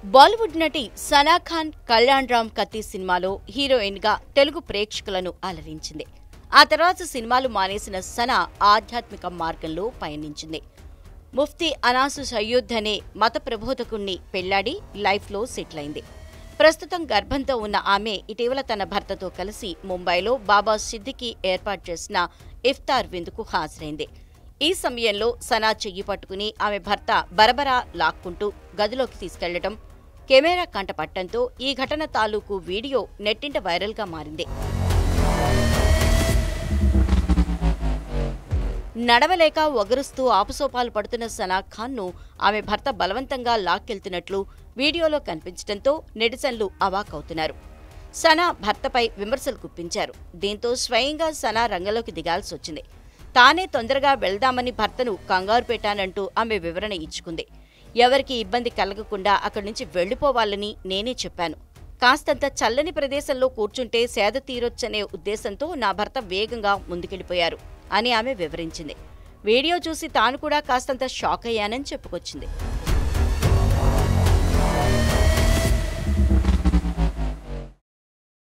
బాలీవుడ్ నటి సనా ఖాన్ కళ్యాణ్ రామ్ కత్తి సినిమాలో హీరోయిన్ గా తెలుగు ప్రేక్షకులను అలరించింది ఆ తర్వాత సినిమాలు మానేసిన సనా ఆధ్యాత్మిక మార్గంలో పయనించింది ముఫ్తీ అనాసు సయ్యూద్ అనే మత ప్రబోధకుణ్ణి పెళ్లాడి లైఫ్లో సెటిల్ అయింది ప్రస్తుతం గర్భంతో ఉన్న ఆమె ఇటీవల తన భర్తతో కలిసి ముంబైలో బాబా సిద్దికి ఏర్పాటు చేసిన ఇఫ్తార్ విందుకు హాజరైంది ఈ సమయంలో సనా చెయ్యి పట్టుకుని ఆమె భర్త బరబరా లాక్కుంటూ గదిలోకి తీసుకెళ్లడం కెమెరా కంటపట్టడంతో ఈ ఘటన తాలూకు వీడియో నెట్టింట వైరల్గా మారింది నడవలేక ఒగరుస్తూ ఆపుసోపాలు పడుతున్న సనా ఖాన్ను ఆమె భర్త బలవంతంగా లాక్కెళ్తున్నట్లు వీడియోలో కనిపించడంతో నెటిజన్లు అవాకవుతున్నారు సనా భర్తపై విమర్శలు గుప్పించారు దీంతో స్వయంగా సనా రంగంలోకి దిగాల్సి వచ్చింది తానే తొందరగా వెళ్దామని భర్తను కంగారు పెట్టానంటూ ఆమె వివరణ ఇచ్చుకుంది ఎవరికి ఇబ్బంది కలగకుండా అక్కడి నుంచి వెళ్లిపోవాలని నేనే చెప్పాను కాస్తంత చల్లని ప్రదేశంలో కూర్చుంటే సేద తీరొచ్చనే ఉద్దేశంతో నా భర్త వేగంగా ముందుకెళ్లిపోయారు అని ఆమె వివరించింది వీడియో చూసి తాను కూడా కాస్తంత షాక్ అయ్యానని చెప్పుకొచ్చింది